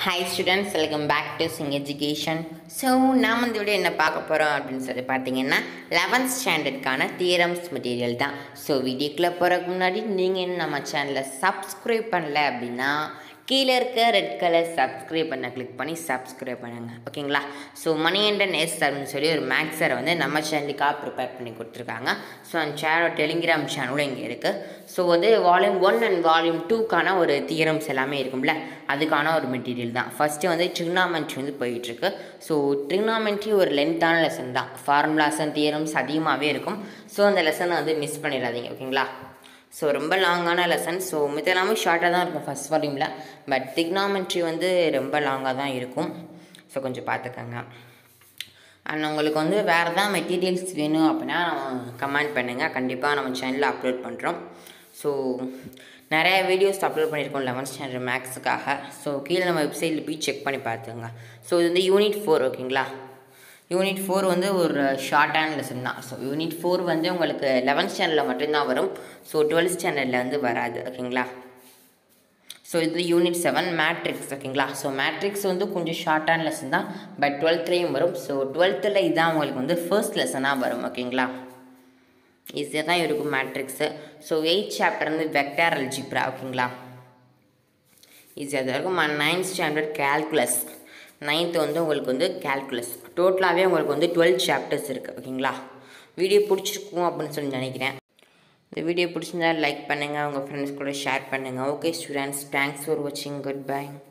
hi students welcome back to sing education so நாம் இந்த video என்ன பார்க்க போகிறோம் அப்படின்னு சொல்லி பார்த்தீங்கன்னா லெவன்த் ஸ்டாண்டர்டுக்கான தியரம்ஸ் மெட்டீரியல் தான் ஸோ வீடியோக்குள்ளே போகிறதுக்கு முன்னாடி நீங்கள் இன்னும் நம்ம சேனலை சப்ஸ்கிரைப் பண்ணல அப்படின்னா கீழே இருக்க ரெட் கலர் சப்ஸ்கிரைப் பண்ண கிளிக் பண்ணி சப்ஸ்கிரைப் பண்ணுங்கள் ஓகேங்களா ஸோ மணி அண்ட் எஸ் அப்படின்னு சொல்லி ஒரு மேக்ஸ் சார் வந்து நம்ம சேனலுக்காக ப்ரிப்பேர் பண்ணி கொடுத்துருக்காங்க ஸோ அந்த சேனலோட டெலிகிராம் சேனலும் இங்கே இருக்குது ஸோ வந்து வால்யூம் ஒன் அண்ட் வால்யூம் டூக்கான ஒரு தியரம்ஸ் எல்லாமே இருக்கும்ல அதுக்கான ஒரு மெட்டீரியல் தான் ஃபஸ்ட்டு வந்து ட்ரிக்னாமெண்ட்ரி வந்து போயிட்டுருக்கு ஸோ ட்ரிக்னாமெண்ட்ரி ஒரு லென்த்தான லெசன் தான் ஃபார்முலாஸ் அண்ட் தியரம்ஸ் அதிகமாகவே இருக்கும் ஸோ அந்த லெசனை வந்து மிஸ் பண்ணிடாதீங்க ஓகேங்களா ஸோ ரொம்ப லாங்கான லெசன் ஸோ மித்த எல்லாமே ஷார்ட்டாக தான் இருக்கும் ஃபஸ்ட் வால்யூமில் பட் திக்னாமெண்ட்ரி வந்து ரொம்ப லாங்காக தான் இருக்கும் ஸோ கொஞ்சம் பார்த்துக்கோங்க அண்ட் உங்களுக்கு வந்து வேறு எதாவது மெட்டீரியல்ஸ் வேணும் அப்படின்னா கமெண்ட் பண்ணுங்கள் கண்டிப்பாக நம்ம சேனலில் அப்லோட் பண்ணுறோம் ஸோ நிறைய வீடியோஸ் அப்லோட் பண்ணியிருக்கோம் லெவன்த் ஸ்டாண்டர்ட் மேக்ஸுக்காக ஸோ கீழே நம்ம வெப்சைட்டில் போய் செக் பண்ணி பார்த்துங்க ஸோ இது வந்து யூனிட் ஃபோர் ஓகேங்களா யூனிட் ஃபோர் வந்து ஒரு ஷார்ட்டான லெசன் தான் ஸோ யூனிட் ஃபோர் வந்து உங்களுக்கு லெவன்த் ஸ்டாண்டர்டில் மட்டும்தான் வரும் ஸோ டுவெல்த் ஸ்டாண்டர்டில் வந்து வராது ஓகேங்களா ஸோ இது யூனிட் செவன் மேட்ரிக்ஸ் ஓகேங்களா ஸோ மேட்ரிக்ஸ் வந்து கொஞ்சம் ஷார்ட்டான லெசன் தான் பட் டுவெல்த்லேயும் வரும் ஸோ டுவெல்த்தில் இதான் உங்களுக்கு வந்து ஃபர்ஸ்ட் லெசனாக வரும் ஓகேங்களா ஈஸியாக தான் இருக்கும் மேட்ரிக்ஸு ஸோ எயிட் சாப்டர் வந்து வெக்டார் அல்ஜிப்ரா ஓகேங்களா ஈஸியாக தான் இருக்கும் நைன்த் ஸ்டாண்டர்ட் கேல்குலஸ் நைன்த்து வந்து உங்களுக்கு வந்து கேல்குலஸ் டோட்டலாகவே உங்களுக்கு வந்து டுவெல் சாப்டர்ஸ் இருக்குது ஓகேங்களா வீடியோ பிடிச்சிருக்கும் அப்படின்னு சொல்லி நினைக்கிறேன் இந்த வீடியோ பிடிச்சிருந்தா லைக் பண்ணுங்கள் உங்கள் ஃப்ரெண்ட்ஸ் கூட ஷேர் பண்ணுங்கள் ஓகே ஸ்டூடெண்ட்ஸ் தேங்க்ஸ் ஃபார் வாட்சிங் குட் பை